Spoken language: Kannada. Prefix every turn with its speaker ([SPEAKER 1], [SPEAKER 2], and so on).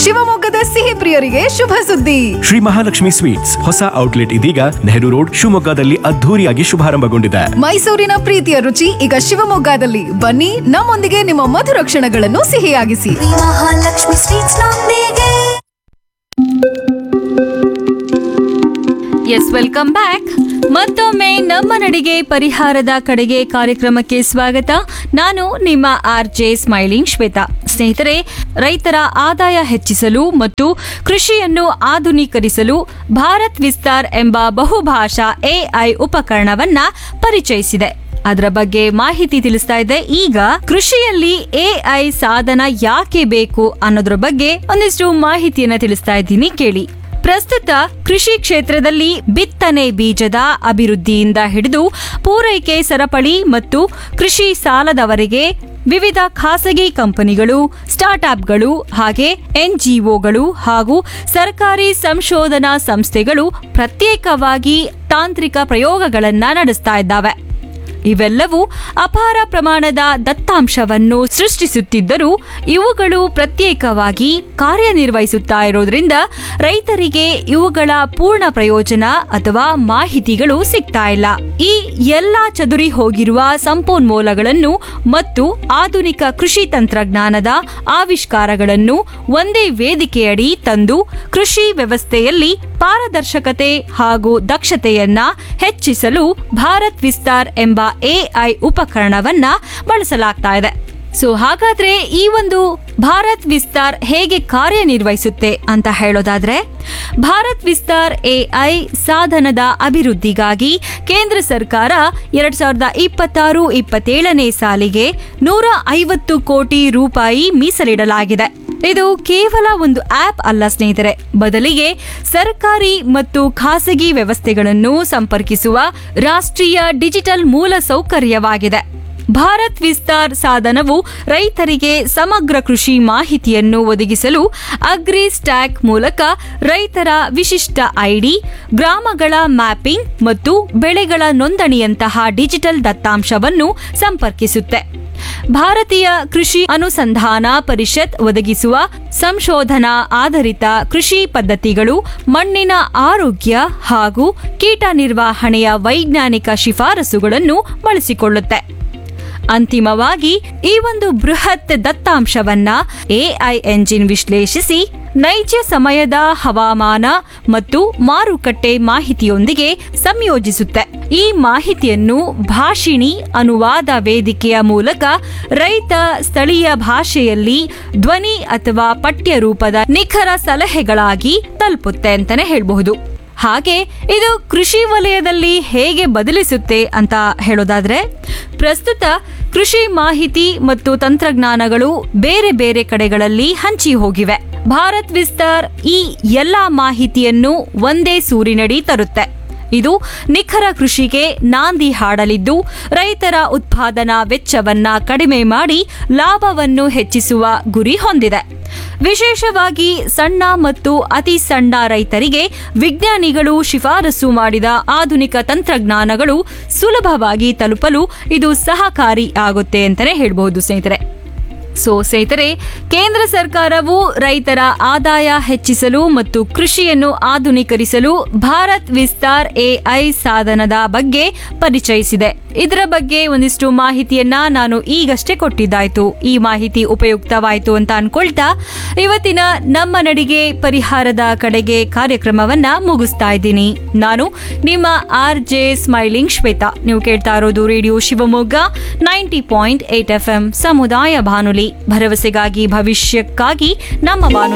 [SPEAKER 1] ಶಿವಮೊಗ್ಗದ ಸಿಹಿ ಪ್ರಿಯರಿಗೆ ಶುಭ ಸುದ್ದಿ
[SPEAKER 2] ಶ್ರೀ ಮಹಾಲಕ್ಷ್ಮಿ ಸ್ವೀಟ್ಸ್ ಹೊಸ ಔಟ್ಲೆಟ್ ಇದೀಗ ನೆಹರು ರೋಡ್ ಶಿವಮೊಗ್ಗದಲ್ಲಿ ಅದ್ಧೂರಿಯಾಗಿ ಶುಭಾರಂಭಗೊಂಡಿದೆ
[SPEAKER 1] ಮೈಸೂರಿನ ಪ್ರೀತಿಯ ರುಚಿ ಈಗ ಶಿವಮೊಗ್ಗದಲ್ಲಿ ಬನ್ನಿ ನಮ್ಮೊಂದಿಗೆ ನಿಮ್ಮ ಮಧುರ ಕ್ಷಣಗಳನ್ನು ಸಿಹಿಯಾಗಿಸಿ
[SPEAKER 3] ಮಹಾಲಕ್ಷ್ಮಿ ಸ್ವೀಟ್ಸ್ ನೊಂದಿಗೆ
[SPEAKER 4] ಎಸ್ ವೆಲ್ಕಮ್ ಬ್ಯಾಕ್ ಮತ್ತೊಮ್ಮೆ ನಮ್ಮ ನಡಿಗೆ ಪರಿಹಾರದ ಕಡೆಗೆ ಕಾರ್ಯಕ್ರಮಕ್ಕೆ ಸ್ವಾಗತ ನಾನು ನಿಮ್ಮ ಆರ್ ಜೆ ಸ್ಮೈಲಿಂಗ್ ಶ್ವೇತಾ ಸ್ನೇಹಿತರೆ ರೈತರ ಆದಾಯ ಹೆಚ್ಚಿಸಲು ಮತ್ತು ಕೃಷಿಯನ್ನು ಆಧುನೀಕರಿಸಲು ಭಾರತ್ ವಿಸ್ತಾರ್ ಎಂಬ ಬಹುಭಾಷಾ ಎಐ ಉಪಕರಣವನ್ನ ಪರಿಚಯಿಸಿದೆ ಅದರ ಬಗ್ಗೆ ಮಾಹಿತಿ ತಿಳಿಸ್ತಾ ಇದೆ ಈಗ ಕೃಷಿಯಲ್ಲಿ ಎಐ ಸಾಧನ ಯಾಕೆ ಬೇಕು ಅನ್ನೋದ್ರ ಬಗ್ಗೆ ಒಂದಿಷ್ಟು ಮಾಹಿತಿಯನ್ನ ತಿಳಿಸ್ತಾ ಇದ್ದೀನಿ ಕೇಳಿ ಪ್ರಸ್ತುತ ಕೃಷಿ ಕ್ಷೇತ್ರದಲ್ಲಿ ಬಿತ್ತನೆ ಬೀಜದ ಅಭಿವೃದ್ಧಿಯಿಂದ ಹಿಡಿದು ಪೂರೈಕೆ ಸರಪಳಿ ಮತ್ತು ಕೃಷಿ ಸಾಲದವರೆಗೆ ವಿವಿಧ ಖಾಸಗಿ ಕಂಪನಿಗಳು ಸ್ಟಾರ್ಟ್ಅಪ್ಗಳು ಹಾಗೆ ಎನ್ಜಿಒಗಳು ಹಾಗೂ ಸರ್ಕಾರಿ ಸಂಶೋಧನಾ ಸಂಸ್ಥೆಗಳು ಪ್ರತ್ಯೇಕವಾಗಿ ತಾಂತ್ರಿಕ ಪ್ರಯೋಗಗಳನ್ನ ನಡೆಸ್ತಾ ಇದ್ದಾವೆ ಇವೆಲ್ಲವೂ ಅಪಾರ ಪ್ರಮಾಣದ ದತ್ತಾಂಶವನ್ನು ಸೃಷ್ಟಿಸುತ್ತಿದ್ದರೂ ಇವುಗಳು ಪ್ರತ್ಯೇಕವಾಗಿ ಕಾರ್ಯನಿರ್ವಹಿಸುತ್ತಾ ಇರೋದ್ರಿಂದ ರೈತರಿಗೆ ಇವುಗಳ ಪೂರ್ಣ ಪ್ರಯೋಜನ ಅಥವಾ ಮಾಹಿತಿಗಳು ಸಿಗ್ತಾ ಇಲ್ಲ ಈ ಎಲ್ಲಾ ಚದುರಿ ಹೋಗಿರುವ ಸಂಪನ್ಮೂಲಗಳನ್ನು ಮತ್ತು ಆಧುನಿಕ ಕೃಷಿ ತಂತ್ರಜ್ಞಾನದ ಆವಿಷ್ಕಾರಗಳನ್ನು ಒಂದೇ ವೇದಿಕೆಯಡಿ ತಂದು ಕೃಷಿ ವ್ಯವಸ್ಥೆಯಲ್ಲಿ ಪಾರದರ್ಶಕತೆ ಹಾಗೂ ದಕ್ಷತೆಯನ್ನ ಹೆಚ್ಚಿಸಲು ಭಾರತ್ ವಿಸ್ತಾರ್ ಎಂಬ ಎಐ ಉಪಕರಣವನ್ನ ಬಳಸಲಾಗ್ತಾ ಇದೆ ಸೊ ಹಾಗಾದ್ರೆ ಈ ಒಂದು ಭಾರತ್ ವಿಸ್ತಾರ್ ಹೇಗೆ ಕಾರ್ಯನಿರ್ವಹಿಸುತ್ತೆ ಅಂತ ಹೇಳೋದಾದ್ರೆ ಭಾರತ್ ವಿಸ್ತಾರ್ ಎಐ ಸಾಧನದ ಅಭಿವೃದ್ಧಿಗಾಗಿ ಕೇಂದ್ರ ಸರ್ಕಾರ ಎರಡ್ ಸಾವಿರದ ಇಪ್ಪತ್ತಾರು ಇಪ್ಪತ್ತೇಳನೇ ಸಾಲಿಗೆ ನೂರ ಐವತ್ತು ಕೋಟಿ ರೂಪಾಯಿ ಮೀಸಲಿಡಲಾಗಿದೆ ಇದು ಕೇವಲ ಒಂದು ಆಪ್ ಅಲ್ಲ ಸ್ನೇಹಿತರೆ ಬದಲಿಗೆ ಸರ್ಕಾರಿ ಮತ್ತು ಖಾಸಗಿ ವ್ಯವಸ್ಥೆಗಳನ್ನು ಸಂಪರ್ಕಿಸುವ ರಾಷ್ಟ್ರೀಯ ಡಿಜಿಟಲ್ ಮೂಲ ಸೌಕರ್ಯವಾಗಿದೆ ಭಾರತ್ ವಿಸ್ತಾರ್ ಸಾಧನವು ರೈತರಿಗೆ ಸಮಗ್ರ ಕೃಷಿ ಮಾಹಿತಿಯನ್ನು ಒದಗಿಸಲು ಅಗ್ರಿ ಸ್ಟ್ಯಾಕ್ ಮೂಲಕ ರೈತರ ವಿಶಿಷ್ಟ ಐಡಿ ಗ್ರಾಮಗಳ ಮ್ಯಾಪಿಂಗ್ ಮತ್ತು ಬೆಳೆಗಳ ನೋಂದಣಿಯಂತಹ ಡಿಜಿಟಲ್ ದತ್ತಾಂಶವನ್ನು ಸಂಪರ್ಕಿಸುತ್ತೆ ಭಾರತೀಯ ಕೃಷಿ ಅನುಸಂಧಾನ ಪರಿಷತ್ ಒದಗಿಸುವ ಸಂಶೋಧನಾ ಆಧಾರಿತ ಕೃಷಿ ಪದ್ಧತಿಗಳು ಮಣ್ಣಿನ ಆರೋಗ್ಯ ಹಾಗೂ ಕೀಟ ನಿರ್ವಹಣೆಯ ವೈಜ್ಞಾನಿಕ ಶಿಫಾರಸುಗಳನ್ನು ಬಳಸಿಕೊಳ್ಳುತ್ತೆ ಅಂತಿಮವಾಗಿ ಈ ಒಂದು ಬೃಹತ್ ದತ್ತಾಂಶವನ್ನ ಎಐ ಎಂಜಿನ್ ವಿಶ್ಲೇಷಿಸಿ ನೈಜ ಸಮಯದ ಹವಾಮಾನ ಮತ್ತು ಮಾರುಕಟ್ಟೆ ಮಾಹಿತಿಯೊಂದಿಗೆ ಸಂಯೋಜಿಸುತ್ತೆ ಈ ಮಾಹಿತಿಯನ್ನು ಭಾಷಿಣಿ ಅನುವಾದ ವೇದಿಕೆಯ ಮೂಲಕ ರೈತ ಸ್ಥಳೀಯ ಭಾಷೆಯಲ್ಲಿ ಧ್ವನಿ ಅಥವಾ ಪಠ್ಯ ರೂಪದ ನಿಖರ ಸಲಹೆಗಳಾಗಿ ತಲುಪುತ್ತೆ ಅಂತಾನೆ ಹೇಳಬಹುದು ಹಾಗೆ ಇದು ಕೃಷಿ ವಲಯದಲ್ಲಿ ಹೇಗೆ ಬದಲಿಸುತ್ತೆ ಅಂತ ಹೇಳೋದಾದ್ರೆ ಪ್ರಸ್ತುತ ಕೃಷಿ ಮಾಹಿತಿ ಮತ್ತು ತಂತ್ರಜ್ಞಾನಗಳು ಬೇರೆ ಬೇರೆ ಕಡೆಗಳಲ್ಲಿ ಹಂಚಿ ಹೋಗಿವೆ ಭಾರತ್ ವಿಸ್ತಾರ್ ಈ ಎಲ್ಲಾ ಮಾಹಿತಿಯನ್ನು ಒಂದೇ ಸೂರಿನಡಿ ತರುತ್ತೆ ಇದು ನಿಖರ ಕೃಷಿಗೆ ನಾಂದಿ ಹಾಡಲಿದ್ದು ರೈತರ ಉತ್ಪಾದನಾ ವೆಚ್ಚವನ್ನ ಕಡಿಮೆ ಮಾಡಿ ಲಾಭವನ್ನು ಹೆಚ್ಚಿಸುವ ಗುರಿ ಹೊಂದಿದೆ ವಿಶೇಷವಾಗಿ ಸಣ್ಣ ಮತ್ತು ಅತಿ ಸಣ್ಣ ರೈತರಿಗೆ ವಿಜ್ಞಾನಿಗಳು ಶಿಫಾರಸು ಮಾಡಿದ ಆಧುನಿಕ ತಂತ್ರಜ್ಞಾನಗಳು ಸುಲಭವಾಗಿ ತಲುಪಲು ಇದು ಸಹಕಾರಿ ಆಗುತ್ತೆ ಅಂತಲೇ ಹೇಳ್ಬಹುದು ಸ್ನೇಹಿತರೆ ಸೊ ಸ್ನೇಹಿತರೆ ಕೇಂದ್ರ ಸರ್ಕಾರವು ರೈತರ ಆದಾಯ ಹೆಚ್ಚಿಸಲು ಮತ್ತು ಕೃಷಿಯನ್ನು ಆಧುನೀಕರಿಸಲು ಭಾರತ್ ವಿಸ್ತಾರ್ ಎಐ ಸಾಧನದ ಬಗ್ಗೆ ಪರಿಚಯಿಸಿದೆ ಇದರ ಬಗ್ಗೆ ಒಂದಿಷ್ಟು ಮಾಹಿತಿಯನ್ನ ನಾನು ಈಗಷ್ಟೇ ಕೊಟ್ಟಿದ್ದಾಯ್ತು ಈ ಮಾಹಿತಿ ಉಪಯುಕ್ತವಾಯಿತು ಅಂತ ಅನ್ಕೊಳ್ತಾ ಇವತ್ತಿನ ನಮ್ಮ ನಡಿಗೆ ಪರಿಹಾರದ ಕಡೆಗೆ ಕಾರ್ಯಕ್ರಮವನ್ನ ಮುಗಿಸ್ತಾ ಇದ್ದೀನಿ ನಾನು ನಿಮ್ಮ ಆರ್ ಜೆ ಸ್ಮೈಲಿಂಗ್ ಶ್ವೇತಾ ನೀವು ಕೇಳ್ತಾ ಇರೋದು radio Shivamogga ninety point eight F M ಸಮುದಾಯ ಬಾನುಲಿ ಭರವಸೆಗಾಗಿ ಭವಿಷ್ಯಕ್ಕಾಗಿ ನಮ್ಮ ಬಾನುಲಿ